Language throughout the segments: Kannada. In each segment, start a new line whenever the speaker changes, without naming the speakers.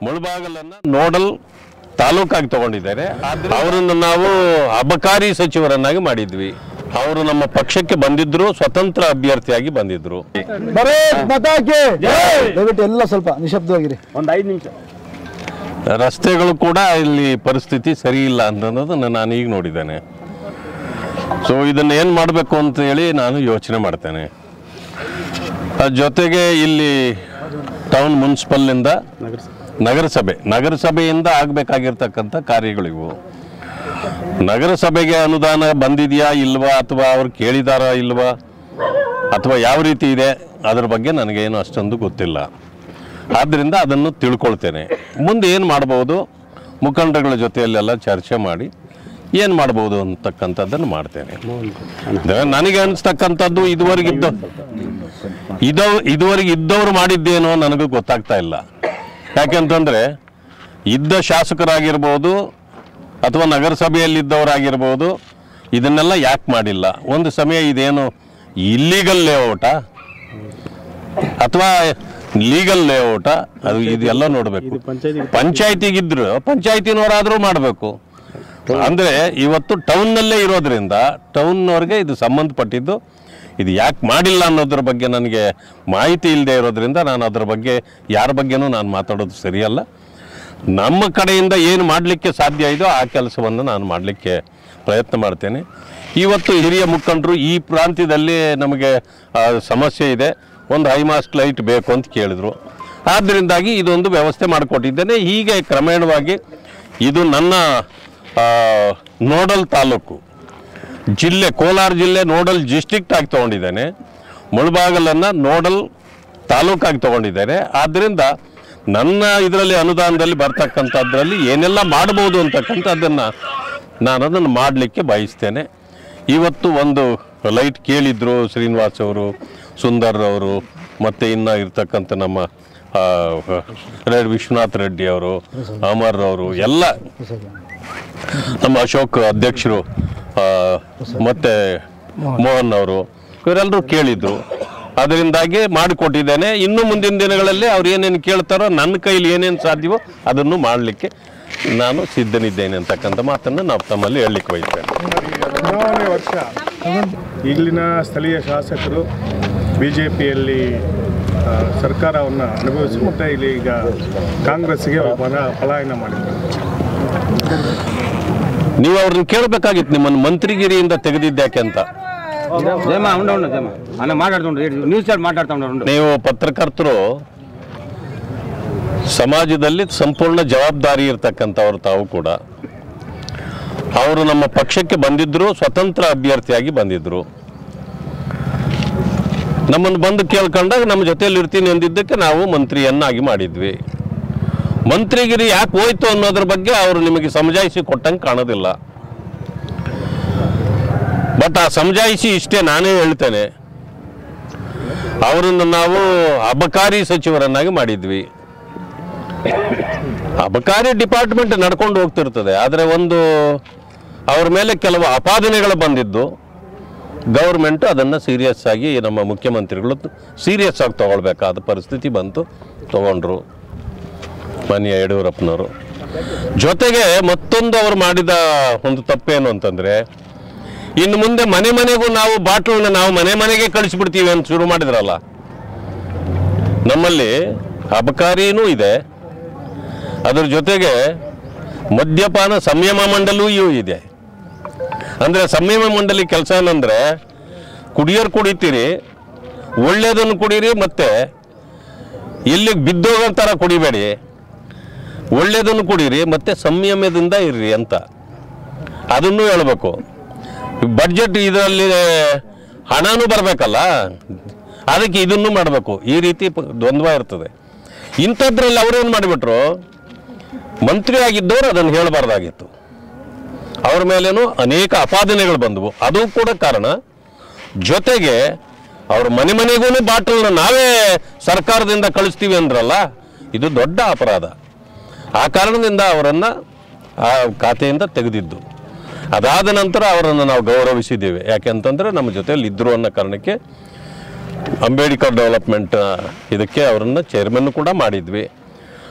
ಮುಳಬಾಗಲನ್ನ ನೋಡಲ್ ತಾಲೂಕಾಗಿ ತಗೊಂಡಿದ್ದಾರೆ ಅವರನ್ನು ನಾವು ಅಬಕಾರಿ ಸಚಿವರನ್ನಾಗಿ ಮಾಡಿದ್ವಿ ಅವರು ನಮ್ಮ ಪಕ್ಷಕ್ಕೆ ಬಂದಿದ್ರು ಸ್ವತಂತ್ರ ಅಭ್ಯರ್ಥಿಯಾಗಿ ಬಂದಿದ್ರು
ಬರೇ ಮತಾಕೆ ದಯವಿಟ್ಟು ಎಲ್ಲ ಸ್ವಲ್ಪ ನಿಶಬ್ದವಾಗಿರಿ
ಒಂದು ಐದು ನಿಮಿಷ
ರಸ್ತೆಗಳು ಕೂಡ ಇಲ್ಲಿ ಪರಿಸ್ಥಿತಿ ಸರಿ ಇಲ್ಲ ಅನ್ನೋದನ್ನು ನಾನು ಈಗ ನೋಡಿದ್ದೇನೆ ಸೊ ಇದನ್ನು ಏನು ಮಾಡಬೇಕು ಅಂತ ಹೇಳಿ ನಾನು ಯೋಚನೆ ಮಾಡ್ತೇನೆ ಅದ್ರ ಜೊತೆಗೆ ಇಲ್ಲಿ ಟೌನ್ ಮುನ್ಸಿಪಲ್ನಿಂದ ನಗರಸಭೆ ನಗರಸಭೆಯಿಂದ ಆಗಬೇಕಾಗಿರ್ತಕ್ಕಂಥ ಕಾರ್ಯಗಳಿವು ನಗರಸಭೆಗೆ ಅನುದಾನ ಬಂದಿದೆಯಾ ಇಲ್ವಾ ಅಥವಾ ಅವ್ರು ಕೇಳಿದಾರಾ ಇಲ್ವಾ ಅಥವಾ ಯಾವ ರೀತಿ ಇದೆ ಅದ್ರ ಬಗ್ಗೆ ನನಗೇನು ಅಷ್ಟೊಂದು ಗೊತ್ತಿಲ್ಲ ಆದ್ದರಿಂದ ಅದನ್ನು ತಿಳ್ಕೊಳ್ತೇನೆ ಮುಂದೆ ಏನು ಮಾಡ್ಬೋದು ಮುಖಂಡರುಗಳ ಜೊತೆಯಲ್ಲೆಲ್ಲ ಚರ್ಚೆ ಮಾಡಿ ಏನು ಮಾಡ್ಬೋದು ಅಂತಕ್ಕಂಥದ್ದನ್ನು ಮಾಡ್ತೇನೆ ಅಂದ್ರೆ ನನಗೆ ಅನಿಸ್ತಕ್ಕಂಥದ್ದು ಇದುವರೆಗಿದ್ದ ಇದ ಇದುವರೆಗೆ ಇದ್ದವರು ಮಾಡಿದ್ದೇನೋ ನನಗೂ ಗೊತ್ತಾಗ್ತಾ ಇಲ್ಲ ಯಾಕೆಂತಂದರೆ ಇದ್ದ ಶಾಸಕರಾಗಿರ್ಬೋದು ಅಥವಾ ನಗರಸಭೆಯಲ್ಲಿದ್ದವರಾಗಿರ್ಬೋದು ಇದನ್ನೆಲ್ಲ ಯಾಕೆ ಮಾಡಿಲ್ಲ ಒಂದು ಸಮಯ ಇದೇನು ಇಲ್ಲಿಗಲ್ ಲೇಔಟ ಅಥವಾ ಲೀಗಲ್ ಲೇಔಟ ಅದು ಇದೆಲ್ಲ ನೋಡಬೇಕು ಪಂಚಾಯತಿಗಿದ್ರು ಪಂಚಾಯತಿನವರಾದರೂ ಮಾಡಬೇಕು ಅಂದರೆ ಇವತ್ತು ಟೌನ್ನಲ್ಲೇ ಇರೋದ್ರಿಂದ ಟೌನ್ನವ್ರಿಗೆ ಇದು ಸಂಬಂಧಪಟ್ಟಿದ್ದು ಇದು ಯಾಕೆ ಮಾಡಿಲ್ಲ ಅನ್ನೋದ್ರ ಬಗ್ಗೆ ನನಗೆ ಮಾಹಿತಿ ಇಲ್ಲದೆ ಇರೋದ್ರಿಂದ ನಾನು ಅದ್ರ ಬಗ್ಗೆ ಯಾರ ಬಗ್ಗೆನೂ ನಾನು ಮಾತಾಡೋದು ಸರಿಯಲ್ಲ ನಮ್ಮ ಕಡೆಯಿಂದ ಏನು ಮಾಡಲಿಕ್ಕೆ ಸಾಧ್ಯ ಇದೋ ಆ ಕೆಲಸವನ್ನು ನಾನು ಮಾಡಲಿಕ್ಕೆ ಪ್ರಯತ್ನ ಮಾಡ್ತೇನೆ ಇವತ್ತು ಹಿರಿಯ ಮುಖಂಡರು ಈ ಪ್ರಾಂತ್ಯದಲ್ಲಿ ನಮಗೆ ಆ, ಸಮಸ್ಯೆ ಇದೆ ಒಂದು ಹೈಮಾಸ್ಟ್ ಲೈಟ್ ಬೇಕು ಅಂತ ಕೇಳಿದ್ರು ಆದ್ದರಿಂದಾಗಿ ಇದೊಂದು ವ್ಯವಸ್ಥೆ ಮಾಡಿಕೊಟ್ಟಿದ್ದೇನೆ ಹೀಗೆ ಕ್ರಮೇಣವಾಗಿ ಇದು ನನ್ನ ಆ, ನೋಡಲ್ ತಾಲೂಕು ಜಿಲ್ಲೆ ಕೋಲಾರ ಜಿಲ್ಲೆ ನೋಡಲ್ ಡಿಸ್ಟ್ರಿಕ್ಟ್ ಆಗಿ ತೊಗೊಂಡಿದ್ದೇನೆ ಮುಳಬಾಗಲನ್ನು ನೋಡಲ್ ತಾಲೂಕಾಗಿ ತೊಗೊಂಡಿದ್ದೇನೆ ಆದ್ದರಿಂದ ನನ್ನ ಇದರಲ್ಲಿ ಅನುದಾನದಲ್ಲಿ ಬರ್ತಕ್ಕಂಥದ್ರಲ್ಲಿ ಏನೆಲ್ಲ ಮಾಡ್ಬೋದು ಅಂತಕ್ಕಂಥದ್ದನ್ನು ನಾನು ಅದನ್ನು ಮಾಡಲಿಕ್ಕೆ ಬಯಸ್ತೇನೆ ಇವತ್ತು ಒಂದು ಲೈಟ್ ಕೇಳಿದ್ರು ಶ್ರೀನಿವಾಸ್ ಅವರು ಸುಂದರ್ ಅವರು ಮತ್ತು ಇನ್ನು ಇರ್ತಕ್ಕಂಥ ನಮ್ಮ ಆ, ರೆಡ್ ವಿಶ್ವನಾಥ್ ರೆಡ್ಡಿ ಅವರು ಅಮರ್ ಅವರು ಎಲ್ಲ ನಮ್ಮ ಅಶೋಕ್ ಅಧ್ಯಕ್ಷರು ಆ, ಮತ್ತೆ ಮೋಹನ್ ಅವರು ಇವರೆಲ್ಲರೂ ಕೇಳಿದ್ರು ಅದರಿಂದಾಗಿ ಮಾಡಿಕೊಟ್ಟಿದ್ದೇನೆ ಇನ್ನು ಮುಂದಿನ ದಿನಗಳಲ್ಲಿ ಅವ್ರು ಏನೇನು ಕೇಳ್ತಾರೋ ನನ್ನ ಕೈಲಿ ಏನೇನು ಸಾಧ್ಯವೋ ಅದನ್ನು ಮಾಡಲಿಕ್ಕೆ ನಾನು ಸಿದ್ಧನಿದ್ದೇನೆ ಅಂತಕ್ಕಂಥ ಮಾತನ್ನು ನಾವು ತಮ್ಮಲ್ಲಿ ಹೇಳಲಿಕ್ಕೆ ಬಯಸ್ತೇನೆ
ಚುನಾವಣೆ ವರ್ಷ ಈಗಲಿನ ಸ್ಥಳೀಯ ಶಾಸಕರು ಬಿ ಜೆ ಪಿಯಲ್ಲಿ ಸರ್ಕಾರವನ್ನು ಅನುಭವಿಸಿ ಮತ್ತು ಇಲ್ಲಿ ಈಗ ಕಾಂಗ್ರೆಸ್ಗೆ ಮನ ಪಲಾಯನ ಮಾಡಿದರು
ನೀವು ಅವ್ರನ್ನ ಕೇಳಬೇಕಾಗಿತ್ತು ನಿಮ್ಮನ್ನು ಮಂತ್ರಿಗಿರಿಯಿಂದ ತೆಗೆದಿದ್ದ್ಯಾಕೆ ಅಂತ
ಜಯಮ್ಮ ಉಂಡು ಉಂಡು ಜಯಮ್ಮ ಅನ್ನ ಮಾತಾಡ್ತೊಂಡ್ರು ನ್ಯೂಸ್ ಚಾಟ್ ಮಾತಾಡ್ತೊಂಡ್ರು ಉಂಡು
ನೀವು ಪತ್ರಕರ್ತರು ಸಮಾಜದಲ್ಲಿ ಸಂಪೂರ್ಣ ಜವಾಬ್ದಾರಿ ಇರ್ತಕ್ಕಂಥವ್ರು ತಾವು ಕೂಡ ಅವರು ನಮ್ಮ ಪಕ್ಷಕ್ಕೆ ಬಂದಿದ್ರು ಸ್ವತಂತ್ರ ಅಭ್ಯರ್ಥಿಯಾಗಿ ಬಂದಿದ್ರು ನಮ್ಮನ್ನು ಬಂದು ಕೇಳ್ಕೊಂಡಾಗ ನಮ್ಮ ಜೊತೆಯಲ್ಲಿ ಇರ್ತೀನಿ ಅಂದಿದ್ದಕ್ಕೆ ನಾವು ಮಂತ್ರಿಯನ್ನಾಗಿ ಮಾಡಿದ್ವಿ ಮಂತ್ರಿಗಿರಿ ಯಾಕೆ ಹೋಯ್ತು ಅನ್ನೋದ್ರ ಬಗ್ಗೆ ಅವರು ನಿಮಗೆ ಸಮಜಾಯಿಸಿ ಕೊಟ್ಟಂಗೆ ಕಾಣೋದಿಲ್ಲ ಬಟ್ ಆ ಸಮಜಾಯಿಸಿ ಇಷ್ಟೇ ನಾನೇ ಹೇಳ್ತೇನೆ ಅವರನ್ನು ನಾವು ಅಬಕಾರಿ ಸಚಿವರನ್ನಾಗಿ ಮಾಡಿದ್ವಿ ಅಬಕಾರಿ ಡಿಪಾರ್ಟ್ಮೆಂಟ್ ನಡ್ಕೊಂಡು ಹೋಗ್ತಿರ್ತದೆ ಆದರೆ ಒಂದು ಅವ್ರ ಮೇಲೆ ಕೆಲವು ಅಪಾದನೆಗಳು ಬಂದಿದ್ದು ಗೌರ್ಮೆಂಟ್ ಅದನ್ನು ಸೀರಿಯಸ್ ಆಗಿ ನಮ್ಮ ಮುಖ್ಯಮಂತ್ರಿಗಳು ಸೀರಿಯಸ್ ಆಗಿ ತಗೊಳ್ಬೇಕಾದ ಪರಿಸ್ಥಿತಿ ಬಂತು ತಗೊಂಡ್ರು ಮಾನ್ಯ ಯಡಿಯೂರಪ್ಪನವರು ಜೊತೆಗೆ ಮತ್ತೊಂದು ಅವರು ಮಾಡಿದ ಒಂದು ತಪ್ಪೇನು ಅಂತಂದರೆ ಇನ್ನು ಮುಂದೆ ಮನೆ ಮನೆಗೂ ನಾವು ಬಾಟ್ಲನ್ನ ನಾವು ಮನೆ ಮನೆಗೆ ಕಳಿಸ್ಬಿಡ್ತೀವಿ ಅಂತ ಶುರು ಮಾಡಿದ್ರಲ್ಲ ನಮ್ಮಲ್ಲಿ ಅಬಕಾರಿನೂ ಇದೆ ಅದ್ರ ಜೊತೆಗೆ ಮದ್ಯಪಾನ ಸಂಯಮ ಮಂಡಳಿಯೂ ಇದೆ ಅಂದರೆ ಸಂಯಮ ಮಂಡಳಿ ಕೆಲಸ ಏನಂದರೆ ಕುಡಿಯೋರು ಕುಡಿತೀರಿ ಒಳ್ಳೆಯದನ್ನು ಕುಡೀರಿ ಮತ್ತೆ ಎಲ್ಲಿ ಬಿದ್ದೋಗೋ ಥರ ಕುಡಿಬೇಡಿ ಒಳ್ಳೆಯದನ್ನು ಕುಡೀರಿ ಮತ್ತೆ ಸಂಯಮದಿಂದ ಇರ್ರಿ ಅಂತ ಅದನ್ನು ಹೇಳ್ಬೇಕು ಬಡ್ಜೆಟ್ ಇದರಲ್ಲಿ ಹಣನೂ ಬರಬೇಕಲ್ಲ ಅದಕ್ಕೆ ಇದನ್ನು ಮಾಡಬೇಕು ಈ ರೀತಿ ಪ- ದ್ವಂದ್ವ ಇರ್ತದೆ ಇಂಥದ್ರಲ್ಲಿ ಅವರೇನು ಮಾಡಿಬಿಟ್ರು ಮಂತ್ರಿ ಆಗಿದ್ದವರು ಅದನ್ನು ಹೇಳಬಾರ್ದಾಗಿತ್ತು ಅವ್ರ ಮೇಲೇನು ಅನೇಕ ಅಪಾದನೆಗಳು ಬಂದವು ಅದು ಕೂಡ ಕಾರಣ ಜೊತೆಗೆ ಅವ್ರ ಮನೆ ಮನೆಗೂ ಬಾಟಲ್ನ ನಾವೇ ಸರ್ಕಾರದಿಂದ ಕಳಿಸ್ತೀವಿ ಅಂದ್ರಲ್ಲ ಇದು ದೊಡ್ಡ ಅಪರಾಧ ಆ ಕಾರಣದಿಂದ ಅವರನ್ನು ಆ ಖಾತೆಯಿಂದ ತೆಗೆದಿದ್ದು ಅದಾದ ನಂತರ ಅವರನ್ನು ನಾವು ಗೌರವಿಸಿದ್ದೇವೆ ಯಾಕೆಂತಂದರೆ ನಮ್ಮ ಜೊತೆಯಲ್ಲಿ ಇದ್ದರು ಅನ್ನೋ ಕಾರಣಕ್ಕೆ ಅಂಬೇಡ್ಕರ್ ಡೆವಲಪ್ಮೆಂಟ್ ಇದಕ್ಕೆ ಅವರನ್ನು ಚೇರ್ಮನ್ ಕೂಡ ಮಾಡಿದ್ವಿ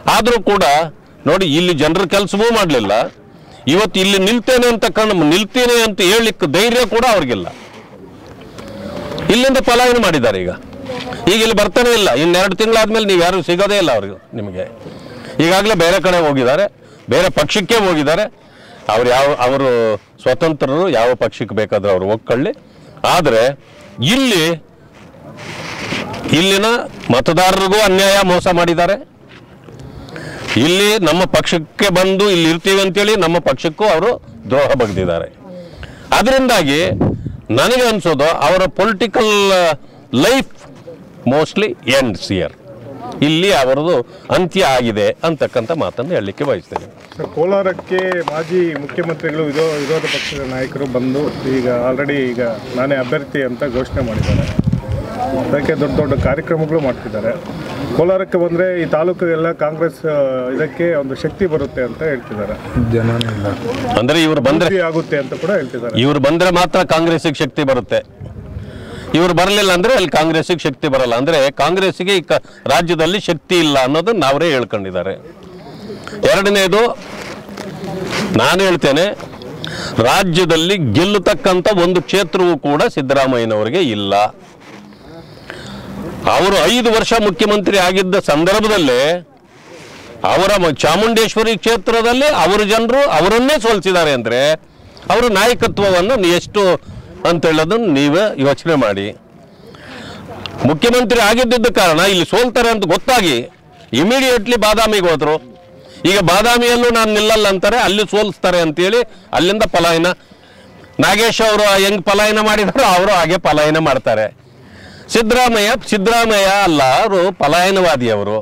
ಆದರೂ ಕೂಡ ನೋಡಿ ಇಲ್ಲಿ ಜನರ ಕೆಲಸವೂ ಮಾಡಲಿಲ್ಲ ಇವತ್ತು ಇಲ್ಲಿ ನಿಲ್ತೇನೆ ಅಂತ ಕಣ್ಣು ನಿಲ್ತೇನೆ ಅಂತ ಹೇಳಲಿಕ್ಕೆ ಧೈರ್ಯ ಕೂಡ ಅವ್ರಿಗಿಲ್ಲ ಇಲ್ಲಿಂದ ಪಲಾಯನ ಮಾಡಿದ್ದಾರೆ ಈಗ ಈಗ ಇಲ್ಲಿ ಬರ್ತಾನೆ ಇಲ್ಲ ಇನ್ನೆರಡು ತಿಂಗಳಾದ್ಮೇಲೆ ನೀವು ಯಾರು ಸಿಗೋದೇ ಇಲ್ಲ ಅವ್ರಿಗೆ ನಿಮಗೆ ಈಗಾಗಲೇ ಬೇರೆ ಕಡೆ ಹೋಗಿದ್ದಾರೆ ಬೇರೆ ಪಕ್ಷಕ್ಕೆ ಹೋಗಿದ್ದಾರೆ ಅವ್ರು ಯಾವ ಅವರು ಸ್ವತಂತ್ರರು ಯಾವ ಪಕ್ಷಕ್ಕೆ ಬೇಕಾದ್ರೆ ಅವರು ಒಕ್ಕಳ್ಳಿ ಆದರೆ ಇಲ್ಲಿ ಇಲ್ಲಿನ ಮತದಾರರಿಗೂ ಅನ್ಯಾಯ ಮೋಸ ಮಾಡಿದ್ದಾರೆ ಇಲ್ಲಿ ನಮ್ಮ ಪಕ್ಷಕ್ಕೆ ಬಂದು ಇಲ್ಲಿ ಇರ್ತೀವಿ ಅಂತೇಳಿ ನಮ್ಮ ಪಕ್ಷಕ್ಕೂ ಅವರು ದ್ರೋಹ ಬಗೆದಿದ್ದಾರೆ ಅದರಿಂದಾಗಿ ನನಗೆ ಅನ್ಸೋದು ಅವರ political life mostly ends here ಇಲ್ಲಿ ಅವರದು ಅಂತ್ಯ ಆಗಿದೆ ಅಂತಕ್ಕಂಥ ಮಾತನ್ನು ಹೇಳಲಿಕ್ಕೆ ಬಯಸ್ತೇನೆ
ಸರ್, ಕೋಲಾರಕ್ಕೆ ಮಾಜಿ ಮುಖ್ಯಮಂತ್ರಿಗಳು ವಿರೋ ವಿರೋಧ ಪಕ್ಷದ ನಾಯಕರು ಬಂದು ಈಗ ಆಲ್ರೆಡಿ ಈಗ ನಾನೇ ಅಭ್ಯರ್ಥಿ ಅಂತ ಘೋಷಣೆ ಮಾಡಿದ್ದಾರೆ ಅದಕ್ಕೆ ದೊಡ್ಡ ದೊಡ್ಡ ಕಾರ್ಯಕ್ರಮಗಳು ಮಾಡ್ತಿದ್ದಾರೆ ಕೋಲಾರಕ್ಕೆ ಬಂದರೆ ಈ ತಾಲೂಕಿಗೆಲ್ಲ ಕಾಂಗ್ರೆಸ್ ಆ, ಇದಕ್ಕೆ ಒಂದು ಶಕ್ತಿ ಬರುತ್ತೆ ಅಂತ ಹೇಳ್ತಿದ್ದಾರೆ
ಅಂದ್ರೆ ಇವರು ಬಂದ್ರೆ
ಅಭಿವೃದ್ಧಿ ಆಗುತ್ತೆ ಅಂತ ಕೂಡ ಹೇಳ್ತಿದ್ದಾರೆ
ಇವರು ಬಂದ್ರೆ ಮಾತ್ರ ಕಾಂಗ್ರೆಸ್ಸಿಗೆ ಶಕ್ತಿ ಬರುತ್ತೆ ಇವರು ಬರಲಿಲ್ಲ ಅಂದ್ರೆ ಅಲ್ಲಿ ಕಾಂಗ್ರೆಸ್ಸಿಗೆ ಶಕ್ತಿ ಬರಲ್ಲ ಅಂದ್ರೆ ಕಾಂಗ್ರೆಸ್ಸಿಗೆ ಈ ಕ- ರಾಜ್ಯದಲ್ಲಿ ಶಕ್ತಿ ಇಲ್ಲ ಅನ್ನೋದನ್ನ ಅವರೇ ಹೇಳ್ಕೊಂಡಿದ್ದಾರೆ ಎರಡನೇದು ನಾನು ಹೇಳ್ತೇನೆ ರಾಜ್ಯದಲ್ಲಿ ಗೆಲ್ಲತಕ್ಕಂಥ ಒಂದು ಕ್ಷೇತ್ರವೂ ಕೂಡ ಸಿದ್ದರಾಮಯ್ಯನವರಿಗೆ ಇಲ್ಲ ಅವರು ಐದು ವರ್ಷ ಮುಖ್ಯಮಂತ್ರಿ ಆಗಿದ್ದ ಸಂದರ್ಭದಲ್ಲೇ ಅವರ ಮ- ಚಾಮುಂಡೇಶ್ವರಿ ಕ್ಷೇತ್ರದಲ್ಲಿ ಅವರ ಜನರು ಅವರನ್ನೇ ಸೋಲಿಸಿದ್ದಾರೆ ಅಂದರೆ ಅವರ ನಾಯಕತ್ವವನ್ನು ನೀ ಎಷ್ಟು ಅಂತ ಹೇಳೋದನ್ನು ನೀವೇ ಯೋಚನೆ ಮಾಡಿ ಮುಖ್ಯಮಂತ್ರಿ ಆಗಿದ್ದಿದ್ದ ಕಾರಣ ಇಲ್ಲಿ ಸೋಲ್ತಾರೆ ಅಂತ ಗೊತ್ತಾಗಿ ಇಮಿಡಿಯೇಟ್ಲಿ ಬಾದಾಮಿಗೆ ಹೋದ್ರು ಈಗ ಬಾದಾಮಿಯಲ್ಲೂ ನಾನು ನಿಲ್ಲಲ್ಲ ಅಂತಾರೆ ಅಲ್ಲಿ ಸೋಲಿಸ್ತಾರೆ ಅಂತೇಳಿ ಅಲ್ಲಿಂದ ಪಲಾಯನ ನಾಗೇಶ್ ಅವರು ಹೆಂಗ್ ಪಲಾಯನ ಮಾಡಿದಾರೋ ಅವರು ಹಾಗೆ ಪಲಾಯನ ಮಾಡ್ತಾರೆ ಸಿದ್ದರಾಮಯ್ಯ ಸಿದ್ದರಾಮಯ್ಯ ಅಲ್ಲ ಅವರು ಪಲಾಯನವಾದಿ ಅವರು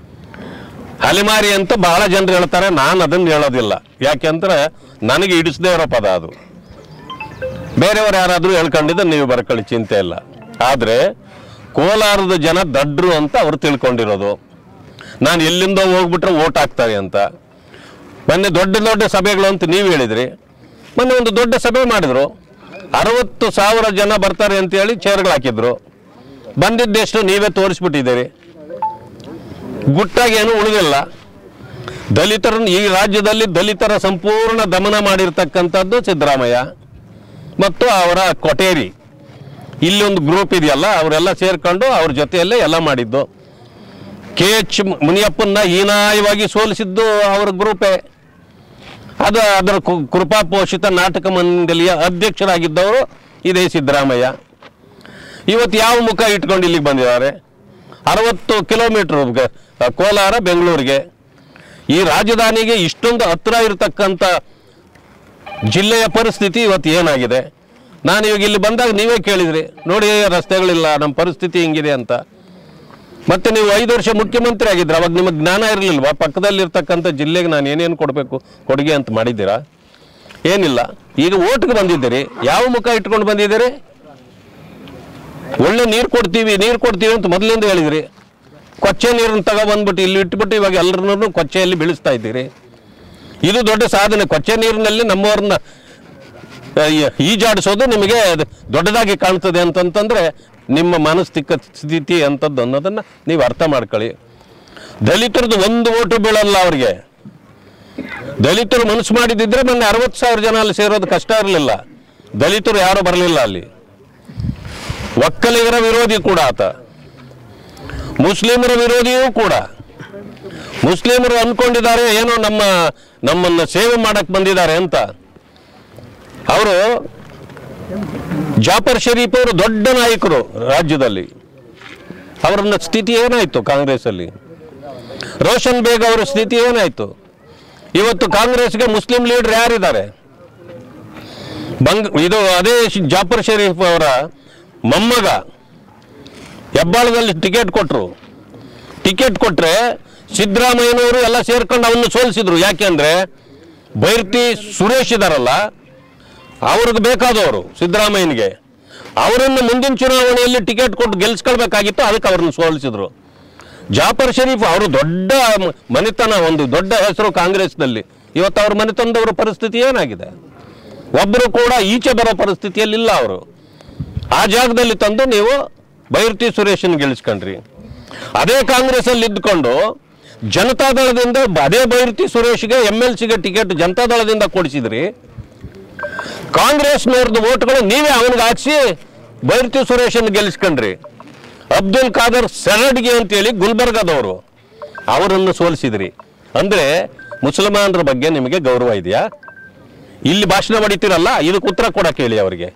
ಅಲೆಮಾರಿ ಅಂತ ಬಹಳ ಜನರು ಹೇಳ್ತಾರೆ ನಾನು ಅದನ್ನು ಹೇಳೋದಿಲ್ಲ ಯಾಕೆಂದ್ರೆ ನನಗೆ ಇಡಿಸದೇ ಇರೋ ಪದ ಅದು ಬೇರೆಯವರು ಯಾರಾದರೂ ಹೇಳ್ಕೊಂಡಿದ್ದ ನೀವು ಬರ್ಕೊಳ್ಳಿ ಚಿಂತೆ ಇಲ್ಲ ಆದರೆ ಕೋಲಾರದ ಜನ ದಡ್ರು ಅಂತ ಅವರು ತಿಳ್ಕೊಂಡಿರೋದು ನಾನು ಎಲ್ಲಿಂದ ಹೋಗ್ಬಿಟ್ರೆ ಓಟ್ ಹಾಕ್ತಾರೆ ಅಂತ ಮೊನ್ನೆ ದೊಡ್ಡ ದೊಡ್ಡ ಸಭೆಗಳು ಅಂತ ನೀವು ಹೇಳಿದ್ರಿ ಮೊನ್ನೆ ಒಂದು ದೊಡ್ಡ ಸಭೆ ಮಾಡಿದ್ರು ಅರವತ್ತು ಸಾವಿರ ಜನ ಬರ್ತಾರೆ ಅಂತೇಳಿ ಚೇರ್ಗಳು ಹಾಕಿದ್ರು ಬಂದಿದ್ದೆಷ್ಟು ನೀವೇ ತೋರಿಸ್ಬಿಟ್ಟಿದ್ದೀರಿ ಗುಟ್ಟಾಗಿ ಏನು ಉಳಿದಿಲ್ಲ ದಲಿತರನ್ನು ಈ ರಾಜ್ಯದಲ್ಲಿ ದಲಿತರ ಸಂಪೂರ್ಣ ದಮನ ಮಾಡಿರ್ತಕ್ಕಂಥದ್ದು ಸಿದ್ದರಾಮಯ್ಯ ಮತ್ತು ಅವರ ಕೊಟೇರಿ ಇಲ್ಲಿ ಒಂದು ಗ್ರೂಪ್ ಇದೆಯಲ್ಲ ಅವರೆಲ್ಲ ಸೇರ್ಕೊಂಡು ಅವ್ರ ಜೊತೆಯಲ್ಲೇ ಎಲ್ಲ ಮಾಡಿದ್ದು ಕೆ ಎಚ್ ಮುನಿಯಪ್ಪನ್ನ ಹೀನಾಯವಾಗಿ ಸೋಲಿಸಿದ್ದು ಅವರ ಗ್ರೂಪೇ ಅದು ಅದರ ಕು- ಕೃಪಾಪೋಷಿತ ನಾಟಕ ಮಂಡಳಿಯ ಅಧ್ಯಕ್ಷರಾಗಿದ್ದವರು ಇದೇ ಸಿದ್ದರಾಮಯ್ಯ ಇವತ್ತು ಯಾವ ಮುಖ ಇಟ್ಕೊಂಡು ಇಲ್ಲಿಗೆ ಬಂದಿದ್ದಾರೆ ಅರವತ್ತು ಕಿಲೋಮೀಟ್ರ್ ಗ- ಕೋಲಾರ ಬೆಂಗಳೂರಿಗೆ ಈ ರಾಜಧಾನಿಗೆ ಇಷ್ಟೊಂದು ಹತ್ರ ಇರತಕ್ಕಂಥ ಜಿಲ್ಲೆಯ ಪರಿಸ್ಥಿತಿ ಇವತ್ತು ಏನಾಗಿದೆ ನಾನು ಇವಾಗ ಇಲ್ಲಿ ಬಂದಾಗ ನೀವೇ ಕೇಳಿದ್ರಿ ನೋಡಿ ರಸ್ತೆಗಳಿಲ್ಲ ನಮ್ಮ ಪರಿಸ್ಥಿತಿ ಹಿಂಗಿದೆ ಅಂತ ಮತ್ತೆ ನೀವು ಐದು ವರ್ಷ ಮುಖ್ಯಮಂತ್ರಿ ಆಗಿದ್ರೆ ಅವಾಗ ನಿಮಗೆ ಜ್ಞಾನ ಇರಲಿಲ್ವಾ ಪಕ್ಕದಲ್ಲಿರ್ತಕ್ಕಂಥ ಜಿಲ್ಲೆಗೆ ನಾನು ಏನೇನು ಕೊಡಬೇಕು ಕೊಡುಗೆ ಅಂತ ಮಾಡಿದ್ದೀರಾ ಏನಿಲ್ಲ ಈಗ ಓಟ್ಗೆ ಬಂದಿದ್ದೀರಿ ಯಾವ ಮುಖ ಇಟ್ಕೊಂಡು ಬಂದಿದ್ದೀರಿ ಒಳ್ಳೆ ನೀರು ಕೊಡ್ತೀವಿ ನೀರು ಕೊಡ್ತೀವಿ ಅಂತ ಮೊದಲಿಂದ ಹೇಳಿದ್ರಿ ಕೊಚ್ಚೆ ನೀರನ್ನು ತಗೊಬಂದ್ಬಿಟ್ಟು ಇಲ್ಲಿ ಇಟ್ಬಿಟ್ಟು ಇವಾಗ ಎಲ್ಲರನ್ನೂ ಕೊಚ್ಚೆಯಲ್ಲಿ ಬೀಳಿಸ್ತಾ ಇದ್ದೀರಿ ಇದು ದೊಡ್ಡ ಸಾಧನೆ ಕೊಚ್ಚೆ ನೀರಿನಲ್ಲಿ ನಮ್ಮವ್ರನ್ನ ಆ, ಈ- ಈಜಾಡಿಸೋದು ನಿಮಗೆ ಅದು ದೊಡ್ಡದಾಗಿ ಕಾಣ್ತದೆ ಅಂತಂತಂದ್ರೆ ನಿಮ್ಮ ಮಾನಸಿಕ ಸ್ಥಿತಿ ಅಂತದ್ದು ಅನ್ನೋದನ್ನ ನೀವು ಅರ್ಥ ಮಾಡ್ಕೊಳ್ಳಿ ದಲಿತರದ್ದು ಒಂದು ಓಟು ಬೀಳಲ್ಲ ಅವ್ರಿಗೆ ದಲಿತರು ಮನಸ್ಸು ಮಾಡಿದಿದ್ರೆ ಮೊನ್ನೆ ಅರವತ್ತು ಸಾವಿರ ಜನ ಅಲ್ಲಿ ಸೇರೋದು ಕಷ್ಟ ಇರಲಿಲ್ಲ ದಲಿತರು ಯಾರೂ ಬರಲಿಲ್ಲ ಅಲ್ಲಿ ಒಕ್ಕಲಿಗರ ವಿರೋಧಿ ಕೂಡ ಆತ ಮುಸ್ಲಿಮರ ವಿರೋಧಿಯೂ ಕೂಡ ಮುಸ್ಲಿಮರು ಅನ್ಕೊಂಡಿದ್ದಾರೆ ಏನೋ ನಮ್ಮ ನಮ್ಮನ್ನ ಸೇವೆ ಮಾಡಕ್ ಬಂದಿದ್ದಾರೆ ಅಂತ ಅವರು ಜಾಫರ್ ಶರೀಫ್ ಅವರು ದೊಡ್ಡ ನಾಯಕರು ರಾಜ್ಯದಲ್ಲಿ ಅವರನ್ನ ಸ್ಥಿತಿ ಏನಾಯ್ತು ಕಾಂಗ್ರೆಸ್ ಅಲ್ಲಿ ರೋಷನ್ ಬೇಗ್ ಅವರ ಸ್ಥಿತಿ ಏನಾಯ್ತು ಇವತ್ತು ಕಾಂಗ್ರೆಸ್ಗೆ ಮುಸ್ಲಿಂ ಲೀಡರ್ ಯಾರಿದ್ದಾರೆ ಬಂಗ್ ಇದು ಅದೇ ಶ್- ಜಾಫರ್ ಶರೀಫ್ ಅವರ ಮೊಮ್ಮಗ ಹೆಬ್ಬಾಳದಲ್ಲಿ ಟಿಕೆಟ್ ಕೊಟ್ಟರು ಟಿಕೆಟ್ ಕೊಟ್ರೆ ಸಿದ್ದರಾಮಯ್ಯನವರು ಎಲ್ಲ ಸೇರ್ಕೊಂಡು ಅವನ್ನ ಸೋಲಿಸಿದ್ರು ಯಾಕೆಂದ್ರೆ ಬೈರ್ತಿ ಸುರೇಶ್ ಇದಾರಲ್ಲ ಅವ್ರಿಗೆ ಬೇಕಾದವರು ಸಿದ್ದರಾಮಯ್ಯನಿಗೆ ಅವರನ್ನು ಮುಂದಿನ ಚುನಾವಣೆಯಲ್ಲಿ ಟಿಕೆಟ್ ಕೊಟ್ಟು ಗೆಲ್ಸ್ಕೊಳ್ಬೇಕಾಗಿತ್ತು ಅದಕ್ಕೆ ಅವ್ರನ್ನ ಸೋಲಿಸಿದ್ರು ಜಾಫರ್ ಶರೀಫ್ ಅವರು ದೊಡ್ಡ ಮ- ಮನೆತನ ಒಂದು ದೊಡ್ಡ ಹೆಸರು ಕಾಂಗ್ರೆಸ್ನಲ್ಲಿ ಇವತ್ತು ಅವ್ರ ಮನೆತನದವರ ಪರಿಸ್ಥಿತಿ ಏನಾಗಿದೆ ಒಬ್ಬರು ಕೂಡ ಈಚೆ ಬರೋ ಪರಿಸ್ಥಿತಿಯಲ್ಲಿಲ್ಲ ಅವರು ಆ ಜಾಗದಲ್ಲಿ ತಂದು ನೀವು ಬೈರ್ತಿ ಸುರೇಶನ್ ಗೆಲ್ಲಿಸ್ಕೊಂಡ್ರಿ ಅದೇ ಕಾಂಗ್ರೆಸ್ ಅಲ್ಲಿ ಇದ್ಕೊಂಡು ಜನತಾದಳದಿಂದ ಅದೇ ಬೈರತಿ ಸುರೇಶ್ಗೆ ಎಮ್ ಎಲ್ ಸಿಗೆ ಟಿಕೆಟ್ ಜನತಾದಳದಿಂದ ಕೊಡಿಸಿದ್ರಿ ಕಾಂಗ್ರೆಸ್ನವ್ರದ್ದು ಓಟ್ಗಳು ನೀವೇ ಅವನಿಗೆ ಹಾಕ್ಸಿ ಬೈರತಿ ಸುರೇಶನ್ ಗೆಲ್ಲಿಸ್ಕೊಂಡ್ರಿ ಅಬ್ದುಲ್ ಖಾದರ್ ಸೆರಡ್ಗೆ ಅಂತೇಳಿ ಗುಲ್ಬರ್ಗಾದವರು ಅವರನ್ನು ಸೋಲಿಸಿದ್ರಿ ಅಂದ್ರೆ ಮುಸಲ್ಮಾನರ ಬಗ್ಗೆ ನಿಮಗೆ ಗೌರವ ಇದೆಯಾ ಇಲ್ಲಿ ಭಾಷಣ ಹೊಡಿತೀರಲ್ಲ ಇದಕ್ಕೆ ಉತ್ತರ ಕೊಡಕ್ಕೆ ಹೇಳಿ ಅವರಿಗೆ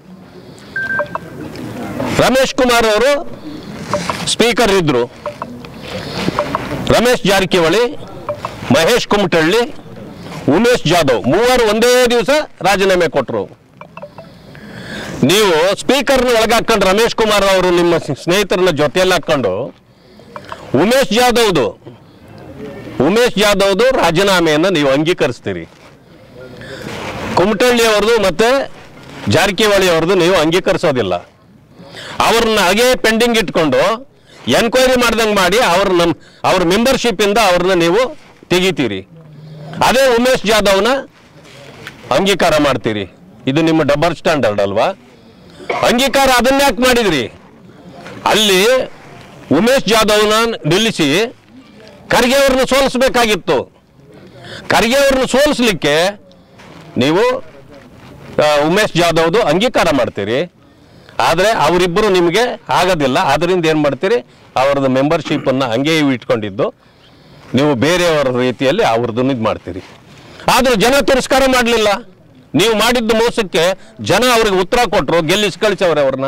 ರಮೇಶ್ ಕುಮಾರ್ ಅವರು ಸ್ಪೀಕರ್ ಇದ್ರು ರಮೇಶ್ ಜಾರಕಿಹೊಳಿ ಮಹೇಶ್ ಕುಮಟಳ್ಳಿ ಉಮೇಶ್ ಜಾಧವ್ ಮೂವರು ಒಂದೇ ದಿವಸ ರಾಜೀನಾಮೆ ಕೊಟ್ಟರು ನೀವು ಸ್ಪೀಕರ್ನ ಒಳಗಾಕೊಂಡು ರಮೇಶ್ ಕುಮಾರ್ ಅವರು ನಿಮ್ಮ ಸ್ನೇಹಿತರನ್ನ ಜೊತೆಯಲ್ಲಿ ಹಾಕೊಂಡು ಉಮೇಶ್ ಜಾಧವ್ದು ಉಮೇಶ್ ಜಾಧವ್ದು ರಾಜೀನಾಮೆಯನ್ನು ನೀವು ಅಂಗೀಕರಿಸ್ತೀರಿ ಕುಮಟಳ್ಳಿ ಅವ್ರದ್ದು ಮತ್ತೆ ಜಾರಕಿಹೊಳಿ ಅವ್ರದ್ದು ನೀವು ಅಂಗೀಕರಿಸೋದಿಲ್ಲ ಅವ್ರನ್ನ ಹಾಗೆ ಪೆಂಡಿಂಗ್ ಇಟ್ಕೊಂಡು ಎನ್ಕ್ವೈರಿ ಮಾಡ್ದಂಗೆ ಮಾಡಿ ಅವ್ರ ನಮ್ಮ ಅವ್ರ ಮೆಂಬರ್ಶಿಪ್ಪಿಂದ ಅವ್ರನ್ನ ನೀವು ತೆಗಿತೀರಿ ಅದೇ ಉಮೇಶ್ ಜಾಧವ್ನ ಅಂಗೀಕಾರ ಮಾಡ್ತೀರಿ ಇದು ನಿಮ್ಮ ಡಬಲ್ ಸ್ಟ್ಯಾಂಡರ್ಡ್ ಅಲ್ವಾ ಅಂಗೀಕಾರ ಅದನ್ನ ಯಾಕೆ ಮಾಡಿದ್ರಿ ಅಲ್ಲಿ ಉಮೇಶ್ ಜಾಧವ್ನ ನಿಲ್ಲಿಸಿ ಖರ್ಗೆ ಅವ್ರನ್ನ ಸೋಲಿಸ್ಬೇಕಾಗಿತ್ತು ಖರ್ಗೆ ಅವ್ರನ್ನ ಸೋಲಿಸ್ಲಿಕ್ಕೆ ನೀವು ಆ, ಉಮೇಶ್ ಜಾಧವ್ದು ಅಂಗೀಕಾರ ಮಾಡ್ತೀರಿ ಆದರೆ ಅವರಿಬ್ಬರು ನಿಮಗೆ ಆಗೋದಿಲ್ಲ ಅದರಿಂದ ಏನು ಮಾಡ್ತೀರಿ ಅವ್ರದ್ದು ಮೆಂಬರ್ಶಿಪ್ಪನ್ನು ಹಂಗೆ ಇಟ್ಕೊಂಡಿದ್ದು ನೀವು ಬೇರೆಯವರ ರೀತಿಯಲ್ಲಿ ಅವ್ರದ್ದು ಇದು ಮಾಡ್ತೀರಿ ಆದರೆ ಜನ ತಿರಸ್ಕಾರ ಮಾಡಲಿಲ್ಲ ನೀವು ಮಾಡಿದ್ದು ಮೋಸಕ್ಕೆ ಜನ ಅವ್ರಿಗೆ ಉತ್ತರ ಕೊಟ್ಟರು ಗೆಲ್ಲಿಸಿ ಕಳಿಸವ್ರೆ ಅವ್ರನ್ನ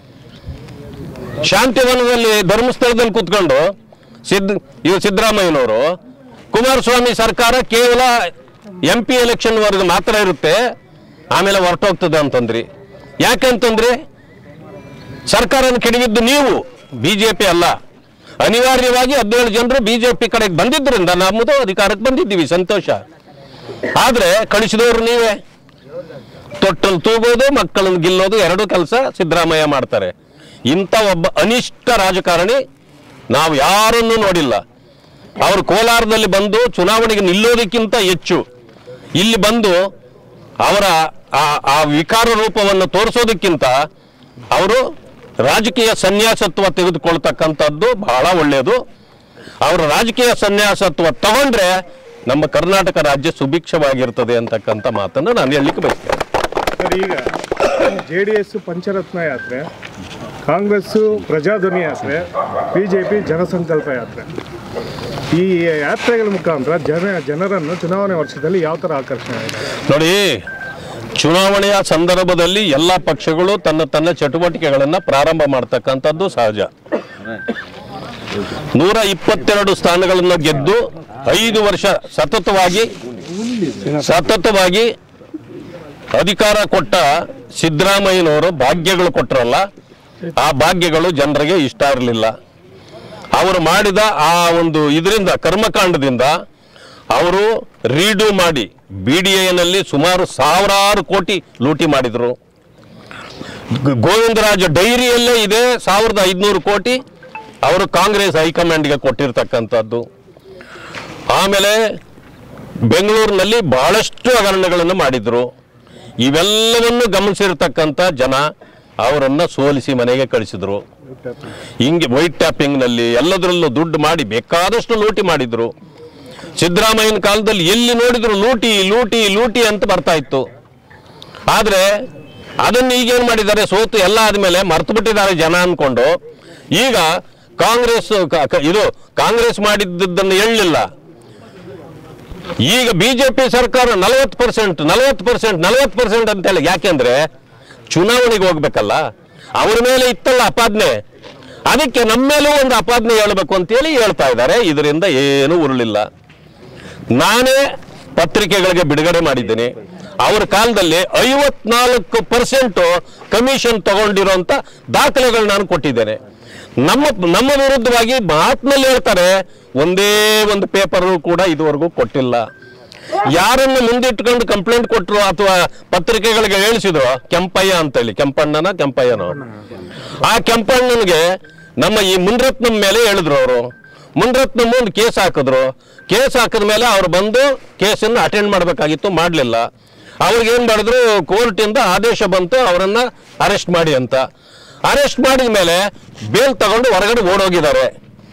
ಶಾಂತಿವನದಲ್ಲಿ ಧರ್ಮಸ್ಥಳದಲ್ಲಿ ಕೂತ್ಕೊಂಡು ಸಿದ್ದ ಇವ್ ಸಿದ್ದರಾಮಯ್ಯನವರು ಕುಮಾರಸ್ವಾಮಿ ಸರ್ಕಾರ ಕೇವಲ ಎಂ ಪಿ ಎಲೆಕ್ಷನ್ವರೆಗೆ ಮಾತ್ರ ಇರುತ್ತೆ ಆಮೇಲೆ ಹೊರಟೋಗ್ತದೆ ಅಂತಂದ್ರಿ ಯಾಕಂತಂದ್ರೆ ಸರ್ಕಾರನ ಕೆಡವಿದ್ದು ನೀವು ಬಿಜೆಪಿ ಅಲ್ಲ ಅನಿವಾರ್ಯವಾಗಿ ಹದಿನೇಳು ಜನರು ಬಿಜೆಪಿ ಕಡೆಗೆ ಬಂದಿದ್ದರಿಂದ ನಮ್ಮದು ಅಧಿಕಾರಕ್ಕೆ ಬಂದಿದ್ದೀವಿ ಸಂತೋಷ ಆದ್ರೆ ಕಳಿಸಿದವರು ನೀವೇ ತೊಟ್ಟಲು ತೂಗೋದು ಮಕ್ಕಳನ್ನು ಗಿಲ್ಲೋದು ಎರಡು ಕೆಲಸ ಸಿದ್ದರಾಮಯ್ಯ ಮಾಡ್ತಾರೆ ಇಂಥ ಒಬ್ಬ ಅನಿಷ್ಟ ರಾಜಕಾರಣಿ ನಾವು ಯಾರನ್ನೂ ನೋಡಿಲ್ಲ ಅವರು ಕೋಲಾರದಲ್ಲಿ ಬಂದು ಚುನಾವಣೆಗೆ ನಿಲ್ಲೋದಕ್ಕಿಂತ ಹೆಚ್ಚು ಇಲ್ಲಿ ಬಂದು ಅವರ ಆ- ಆ ವಿಕಾರ ರೂಪವನ್ನು ತೋರಿಸೋದಕ್ಕಿಂತ ಅವರು ರಾಜಕೀಯ ಸನ್ಯಾಸತ್ವ ತೆಗೆದುಕೊಳ್ತಕ್ಕಂಥದ್ದು ಬಹಳ ಒಳ್ಳೆಯದು ಅವರು ರಾಜಕೀಯ ಸನ್ಯಾಸತ್ವ ತಗೊಂಡ್ರೆ ನಮ್ಮ ಕರ್ನಾಟಕ ರಾಜ್ಯ ಸುಭಿಕ್ಷವಾಗಿರ್ತದೆ ಅಂತಕ್ಕಂಥ ಮಾತನ್ನು ನಾನು ಹೇಳಲಿಕ್ಕೆ ಬಯಸ್ತೇನೆ
ಸರ್ ಈಗ ಜೆ ಡಿ ಎಸ್ ಪಂಚರತ್ನ ಯಾತ್ರೆ ಕಾಂಗ್ರೆಸ್ಸು ಪ್ರಜಾಧ್ವನಿ ಯಾತ್ರೆ ಬಿ ಜೆ ಪಿ ಜನಸಂಕಲ್ಪ ಯಾತ್ರೆ ಈ ಯಾತ್ರೆಗಳ ಮುಖಾಂತರ ಜನ ಜನರನ್ನು ಚುನಾವಣೆ ವರ್ಷದಲ್ಲಿ ಯಾವ ಥರ ಆಕರ್ಷಣೆ ಆಗಿದೆ
ನೋಡಿ ಚುನಾವಣೆಯ ಸಂದರ್ಭದಲ್ಲಿ ಎಲ್ಲ ಪಕ್ಷಗಳು ತನ್ನ ತನ್ನ ಚಟುವಟಿಕೆಗಳನ್ನು ಪ್ರಾರಂಭ ಮಾಡ್ತಕ್ಕಂಥದ್ದು ಸಹಜ ನೂರ ಇಪ್ಪತ್ತೆರಡು ಸ್ಥಾನಗಳನ್ನು ಗೆದ್ದು ಐದು ವರ್ಷ ಸತತವಾಗಿ ಸತತವಾಗಿ ಅಧಿಕಾರ ಕೊಟ್ಟ ಸಿದ್ದರಾಮಯ್ಯನವರು ಭಾಗ್ಯಗಳು ಕೊಟ್ಟರಲ್ಲ ಆ ಭಾಗ್ಯಗಳು ಜನರಿಗೆ ಇಷ್ಟ ಇರಲಿಲ್ಲ ಅವರು ಮಾಡಿದ ಆ ಒಂದು ಇದರಿಂದ ಕರ್ಮಕಾಂಡದಿಂದ ಅವರು ರೀಡು ಮಾಡಿ ಬಿ ಡಿ ಎನಲ್ಲಿ ಸುಮಾರು ಸಾವಿರಾರು ಕೋಟಿ ಲೂಟಿ ಮಾಡಿದರು ಗ- ಗೋವಿಂದರಾಜ ಡೈರಿಯಲ್ಲೇ ಇದೆ ಸಾವಿರದ ಐದುನೂರು ಕೋಟಿ ಅವರು ಕಾಂಗ್ರೆಸ್ ಹೈಕಮಾಂಡ್ಗೆ ಕೊಟ್ಟಿರ್ತಕ್ಕಂಥದ್ದು ಆಮೇಲೆ ಬೆಂಗಳೂರಿನಲ್ಲಿ ಬಹಳಷ್ಟು ಹಗರಣಗಳನ್ನು ಮಾಡಿದರು ಇವೆಲ್ಲವನ್ನು ಗಮನಿಸಿರ್ತಕ್ಕಂಥ ಜನ ಅವರನ್ನು ಸೋಲಿಸಿ ಮನೆಗೆ ಕಳಿಸಿದರು ಹಿಂಗೆ ವೈಟ್ ಟ್ಯಾಪಿಂಗ್ನಲ್ಲಿ ಎಲ್ಲದರಲ್ಲೂ ದುಡ್ಡು ಮಾಡಿ ಬೇಕಾದಷ್ಟು ಲೂಟಿ ಮಾಡಿದ್ರು ಸಿದ್ದರಾಮಯ್ಯನ ಕಾಲದಲ್ಲಿ ಎಲ್ಲಿ ನೋಡಿದ್ರು ಲೂಟಿ ಲೂಟಿ ಲೂಟಿ ಅಂತ ಬರ್ತಾ ಇತ್ತು ಆದರೆ ಅದನ್ನು ಈಗೇನು ಮಾಡಿದ್ದಾರೆ ಸೋತು ಎಲ್ಲ ಆದಮೇಲೆ ಮರ್ತು ಬಿಟ್ಟಿದ್ದಾರೆ ಜನ ಅನ್ಕೊಂಡು ಈಗ ಕಾಂಗ್ರೆಸ್ ಕ- ಕ- ಇದು ಕಾಂಗ್ರೆಸ್ ಮಾಡಿದ್ದನ್ನು ಹೇಳಲಿಲ್ಲ ಈಗ ಬಿಜೆಪಿ ಸರ್ಕಾರ ನಲವತ್ತು ಪರ್ಸೆಂಟ್ ನಲವತ್ತು ಪರ್ಸೆಂಟ್ ನಲವತ್ತು ಪರ್ಸೆಂಟ್ ಅಂತ ಹೇಳಿ ಯಾಕೆಂದ್ರೆ ಚುನಾವಣೆಗೆ ಹೋಗ್ಬೇಕಲ್ಲ ಅವ್ರ ಮೇಲೆ ಇತ್ತಲ್ಲ ಅಪಾದನೆ ಅದಕ್ಕೆ ನಮ್ಮ ಮೇಲೂ ಒಂದು ಅಪಾದನೆ ಹೇಳಬೇಕು ಅಂತೇಳಿ ಹೇಳ್ತಾ ಇದ್ದಾರೆ ಇದರಿಂದ ಏನೂ ಉರುಳಿಲ್ಲ ನಾನೇ ಪತ್ರಿಕೆಗಳಿಗೆ ಬಿಡುಗಡೆ ಮಾಡಿದ್ದೀನಿ ಅವ್ರ ಕಾಲದಲ್ಲಿ ಐವತ್ನಾಲ್ಕು ಪರ್ಸೆಂಟು ಕಮಿಷನ್ ತಗೊಂಡಿರೋಂಥ ದಾಖಲೆಗಳು ನಾನು ಕೊಟ್ಟಿದ್ದೇನೆ ನಮ್ಮ ನಮ್ಮ ವಿರುದ್ಧವಾಗಿ ಮಾತಿನಲ್ಲಿ ಹೇಳ್ತಾರೆ ಒಂದೇ ಒಂದು ಪೇಪರು ಕೂಡ ಇದುವರೆಗೂ ಕೊಟ್ಟಿಲ್ಲ ಯಾರನ್ನು ಮುಂದಿಟ್ಕೊಂಡು ಕಂಪ್ಲೇಂಟ್ ಕೊಟ್ಟರು ಅಥವಾ ಪತ್ರಿಕೆಗಳಿಗೆ ಹೇಳಿಸಿದ್ರು ಕೆಂಪಯ್ಯ ಅಂತೇಳಿ ಕೆಂಪಣ್ಣನ ಕೆಂಪಯ್ಯನೋ ಆ ಕೆಂಪಣ್ಣನಿಗೆ ನಮ್ಮ ಈ ಮುನ್ರತ್ನಂ ಮೇಲೆ ಹೇಳಿದ್ರು ಅವರು ಮುನ್ರತ್ನಂ ಒಂದು ಕೇಸ್ ಹಾಕಿದ್ರು ಕೇಸ್ ಹಾಕಿದ ಮೇಲೆ ಅವ್ರು ಬಂದು ಕೇಸನ್ನು ಅಟೆಂಡ್ ಮಾಡಬೇಕಾಗಿತ್ತು ಮಾಡಲಿಲ್ಲ ಅವ್ರಿಗೆ ಏನು ಮಾಡಿದ್ರು ಕೋರ್ಟಿಂದ ಆದೇಶ ಬಂತು ಅವರನ್ನ ಅರೆಸ್ಟ್ ಮಾಡಿ ಅಂತ ಅರೆಸ್ಟ್ ಮಾಡಿದ ಮೇಲೆ ಬೇಲ್ ತಗೊಂಡು ಹೊರಗಡೆ ಓಡೋಗಿದ್ದಾರೆ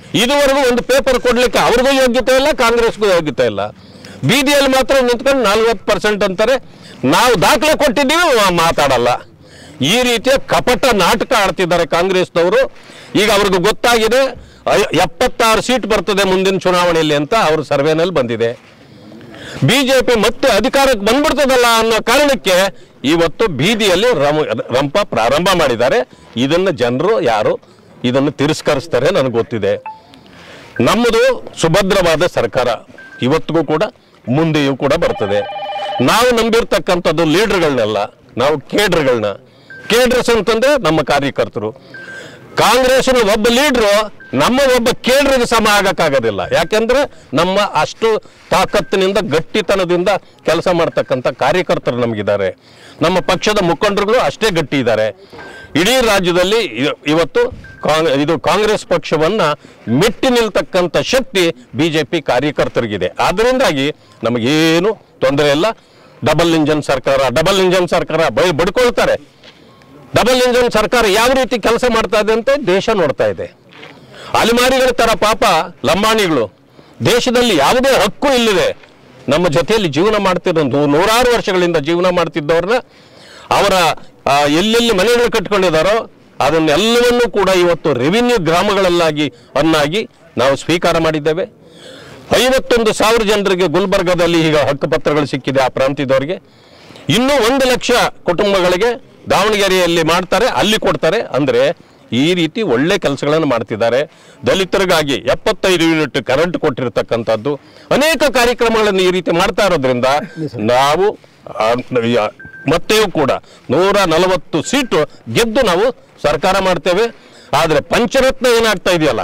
ಇದುವರೆಗೂ ಒಂದು ಪೇಪರ್ ಕೊಡ್ಲಿಕ್ಕೆ ಅವ್ರಿಗೂ ಯೋಗ್ಯತೆ ಇಲ್ಲ ಕಾಂಗ್ರೆಸ್ಗೂ ಯೋಗ್ಯತೆ ಇಲ್ಲ ಬೀದಿಯಲ್ಲಿ ಮಾತ್ರ ನಿಂತ್ಕೊಂಡು ನಲ್ವತ್ತು ಪರ್ಸೆಂಟ್ ಅಂತಾರೆ ನಾವು ದಾಖಲೆ ಕೊಟ್ಟಿದ್ದೀವಿ ಮಾ- ಮಾತಾಡಲ್ಲ ಈ ರೀತಿಯ ಕಪಟ ನಾಟಕ ಆಡ್ತಿದ್ದಾರೆ ಕಾಂಗ್ರೆಸ್ನವರು ಈಗ ಅವ್ರಿಗೆ ಗೊತ್ತಾಗಿದೆ ಐ- ಎಪ್ಪತ್ತಾರು ಸೀಟ್ ಬರ್ತದೆ ಮುಂದಿನ ಚುನಾವಣೆಯಲ್ಲಿ ಅಂತ ಅವ್ರ ಸರ್ವೆನಲ್ಲಿ ಬಂದಿದೆ ಬಿಜೆಪಿ ಮತ್ತೆ ಅಧಿಕಾರಕ್ಕೆ ಬಂದ್ಬಿಡ್ತದಲ್ಲ ಅನ್ನೋ ಕಾರಣಕ್ಕೆ ಇವತ್ತು ಬೀದಿಯಲ್ಲಿ ರಮ ರಂಪ ಪ್ರಾರಂಭ ಮಾಡಿದ್ದಾರೆ ಇದನ್ನು ಜನರು ಯಾರು ಇದನ್ನು ತಿರಸ್ಕರಿಸ್ತಾರೆ ನನಗೆ ಗೊತ್ತಿದೆ ನಮ್ಮದು ಸುಭದ್ರವಾದ ಸರ್ಕಾರ ಇವತ್ತಿಗೂ ಕೂಡ ಮುಂದೆಯೂ ಕೂಡ ಬರ್ತದೆ ನಾವು ನಂಬಿರ್ತಕ್ಕಂಥದ್ದು ಲೀಡರ್ಗಳನ್ನೆಲ್ಲ ನಾವು ಕೇಡ್ರ್ಗಳನ್ನ ಕೇಡ್ರಸ್ ಅಂತಂದ್ರೆ ನಮ್ಮ ಕಾರ್ಯಕರ್ತರು ಕಾಂಗ್ರೆಸ್ನ ಒಬ್ಬ ಲೀಡ್ರು ನಮ್ಮ ಒಬ್ಬ ಕೇಡ್ರಿಗೆ ಸಮ ಆಗಕ್ಕಾಗೋದಿಲ್ಲ ಯಾಕೆಂದ್ರೆ ನಮ್ಮ ಅಷ್ಟು ತಾಕತ್ತಿನಿಂದ ಗಟ್ಟಿತನದಿಂದ ಕೆಲಸ ಮಾಡ್ತಕ್ಕಂಥ ಕಾರ್ಯಕರ್ತರು ನಮಗಿದ್ದಾರೆ ನಮ್ಮ ಪಕ್ಷದ ಮುಖಂಡರುಗಳು ಅಷ್ಟೇ ಗಟ್ಟಿ ಇದ್ದಾರೆ ಇಡೀ ರಾಜ್ಯದಲ್ಲಿ ಇ- ಇವತ್ತು ಕಾಂಗ್ ಇದು ಕಾಂಗ್ರೆಸ್ ಪಕ್ಷವನ್ನ ಮೆಟ್ಟಿ ನಿಲ್ತಕ್ಕಂಥ ಶಕ್ತಿ ಬಿಜೆಪಿ ಕಾರ್ಯಕರ್ತರಿಗಿದೆ ಆದ್ದರಿಂದಾಗಿ ನಮಗೇನು ತೊಂದರೆ ಇಲ್ಲ ಡಬಲ್ ಇಂಜನ್ ಸರ್ಕಾರ ಡಬಲ್ ಇಂಜನ್ ಸರ್ಕಾರ ಬೈ ಬಡ್ಕೊಳ್ತಾರೆ ಡಬಲ್ ಇಂಜನ್ ಸರ್ಕಾರ ಯಾವ ರೀತಿ ಕೆಲಸ ಮಾಡ್ತಾ ಇದೆ ಅಂತ ದೇಶ ನೋಡ್ತಾ ಇದೆ ಅಲೆಮಾರಿಗಳ ತರ ಪಾಪ ಲಂಬಾಣಿಗಳು ದೇಶದಲ್ಲಿ ಯಾವುದೇ ಹಕ್ಕು ಇಲ್ಲಿದೆ ನಮ್ಮ ಜೊತೆಯಲ್ಲಿ ಜೀವನ ಮಾಡ್ತಿರೋ ನೂ- ನೂರಾರು ವರ್ಷಗಳಿಂದ ಜೀವನ ಮಾಡ್ತಿದ್ದವ್ರನ್ನ ಅವರ ಆ, ಎಲ್ಲೆಲ್ಲಿ ಮನೆಗಳು ಕಟ್ಕೊಂಡಿದ್ದಾರೋ ಅದನ್ನೆಲ್ಲವನ್ನೂ ಕೂಡ ಇವತ್ತು ರೆವಿನ್ಯೂ ಗ್ರಾಮಗಳಲ್ಲಾಗಿ ಅನ್ನಾಗಿ ನಾವು ಸ್ವೀಕಾರ ಮಾಡಿದ್ದೇವೆ ಐವತ್ತೊಂದು ಸಾವಿರ ಜನರಿಗೆ ಗುಲ್ಬರ್ಗದಲ್ಲಿ ಈಗ ಹಕ್ಕುಪತ್ರಗಳು ಸಿಕ್ಕಿದೆ ಆ ಪ್ರಾಂತ್ಯದವರಿಗೆ ಇನ್ನೂ ಒಂದು ಲಕ್ಷ ಕುಟುಂಬಗಳಿಗೆ ದಾವಣಗೆರೆಯಲ್ಲಿ ಮಾಡ್ತಾರೆ ಅಲ್ಲಿ ಕೊಡ್ತಾರೆ ಅಂದರೆ ಈ ರೀತಿ ಒಳ್ಳೆ ಕೆಲಸಗಳನ್ನು ಮಾಡ್ತಿದ್ದಾರೆ ದಲಿತರಿಗಾಗಿ ಎಪ್ಪತ್ತೈದು ಯೂನಿಟ್ ಕರೆಂಟ್ ಕೊಟ್ಟಿರ್ತಕ್ಕಂಥದ್ದು ಅನೇಕ ಕಾರ್ಯಕ್ರಮಗಳನ್ನು ಈ ರೀತಿ ಮಾಡ್ತಾ ಇರೋದ್ರಿಂದ ನಾವು ಆ, ಯ- ಮತ್ತೆಯೂ ಕೂಡ ನೂರ ನಲವತ್ತು ಸೀಟು ಗೆದ್ದು ನಾವು ಸರ್ಕಾರ ಮಾಡ್ತೇವೆ ಆದರೆ ಪಂಚರತ್ನ ಏನಾಗ್ತಾ ಇದೆಯಲ್ಲ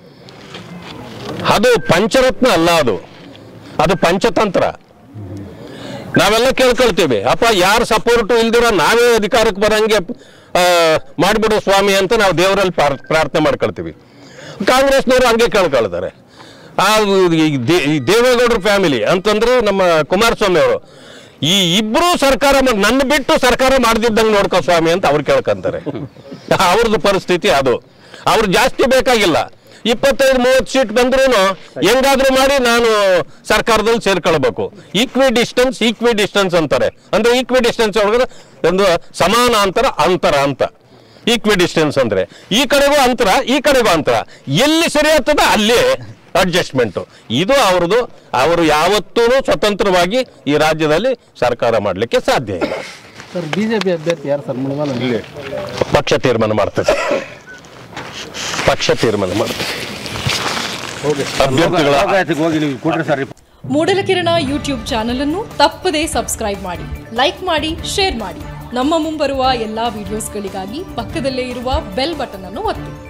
ಅದು ಪಂಚರತ್ನ ಅಲ್ಲ ಅದು ಅದು ಪಂಚತಂತ್ರ ನಾವೆಲ್ಲ ಕೇಳ್ಕೊಳ್ತೇವೆ ಅಪ್ಪ ಯಾರು ಸಪೋರ್ಟು ಇಲ್ದಿರ ನಾವೇ ಅಧಿಕಾರಕ್ಕೆ ಬರಂಗೆ ಆ, ಮಾಡ್ಬಿಡು ಸ್ವಾಮಿ ಅಂತ ನಾವು ದೇವರಲ್ಲಿ ಪ್ರಾರ್- ಪ್ರಾರ್ಥನೆ ಮಾಡ್ಕೊಳ್ತೀವಿ ಕಾಂಗ್ರೆಸ್ನವರು ಹಂಗೆ ಕೇಳ್ಕೊಳ್ತಾರೆ ಆ ಈ ದೇ- ಈ ದೇವೇಗೌಡರ ಫ್ಯಾಮಿಲಿ ಅಂತಂದ್ರೆ ನಮ್ಮ ಕುಮಾರಸ್ವಾಮಿ ಅವರು ಈ ಇಬ್ರು ಸರ್ಕಾರ ಮಾಡ್- ನನ್ನ ಬಿಟ್ಟು ಸರ್ಕಾರ ಮಾಡ್ದಿದ್ದಂಗೆ ನೋಡ್ಕೋ ಸ್ವಾಮಿ ಅಂತ ಅವ್ರು ಕೇಳ್ಕೊಂತಾರೆ ಅವ್ರದ್ದು ಪರಿಸ್ಥಿತಿ ಅದು ಅವ್ರು ಜಾಸ್ತಿ ಬೇಕಾಗಿಲ್ಲ ಇಪ್ಪತ್ತೈದು ಮೂವತ್ತು ಸೀಟ್ ಬಂದ್ರೂ ಹೆಂಗಾದ್ರೂ ಮಾಡಿ ನಾನು ಸರ್ಕಾರದಲ್ಲಿ ಸೇರ್ಕೊಳ್ಬೇಕು ಈಕ್ವಿ ಡಿಸ್ಟೆನ್ಸ್ ಈಕ್ವಿ ಡಿಸ್ಟೆನ್ಸ್ ಅಂತಾರೆ ಅಂದ್ರೆ ಈಕ್ವಿ ಡಿಸ್ಟೆನ್ಸ್ ಒಳಗಡೆ ಒಂದು ಸಮಾನಾಂತರ ಅಂತರ ಅಂತ ಈಕ್ವಿ ಡಿಸ್ಟೆನ್ಸ್ ಅಂದ್ರೆ ಈ ಕಡೆಗೂ ಅಂತರ ಈ ಕಡೆಗೂ ಅಂತರ ಎಲ್ಲಿ ಸರಿ ಆಗ್ತದ ಅಲ್ಲೇ ಅಡ್ಜಸ್ಟ್ಮೆಂಟು ಇದು ಅವ್ರದ್ದು ಅವರು ಯಾವತ್ತೂ ಸ್ವತಂತ್ರವಾಗಿ ಈ ರಾಜ್ಯದಲ್ಲಿ ಸರ್ಕಾರ ಮಾಡಲಿಕ್ಕೆ ಸಾಧ್ಯ ಇಲ್ಲ
ಸರ್ ಬಿಜೆಪಿ ಅಭ್ಯರ್ಥಿ ಯಾರು ಸರ್ ಮುಳುಗಾಲ
ಪಕ್ಷ ತೀರ್ಮಾನ ಮಾಡ್ತದೆ ಪಕ್ಷ ತೀರ್ಮಾನ ಮಾಡ್ತದೆ ಅಭ್ಯರ್ಥಿಗಳ
ಲೋಕಾಯುಕ್ತಕ್ಕೆ ಹೋಗಿ ನೀವು ಕೊಟ್ರಿ ಸರ್
ಮೂಡಲಕಿರಣ ಯೂಟ್ಯೂಬ್ ಚಾನಲ್ ಅನ್ನು ತಪ್ಪದೇ ಸಬ್ಸ್ಕ್ರೈಬ್ ಮಾಡಿ ಲೈಕ್ ಮಾಡಿ ಶೇರ್ ಮಾಡಿ ನಮ್ಮ ಮುಂಬರುವ ಎಲ್ಲಾ ವಿಡಿಯೋಸ್ಗಳಿಗಾಗಿ ಪಕ್ಕದಲ್ಲೇ ಇರುವ ಬೆಲ್ ಬಟನ್ ಅನ್ನು ಒತ್ತಿ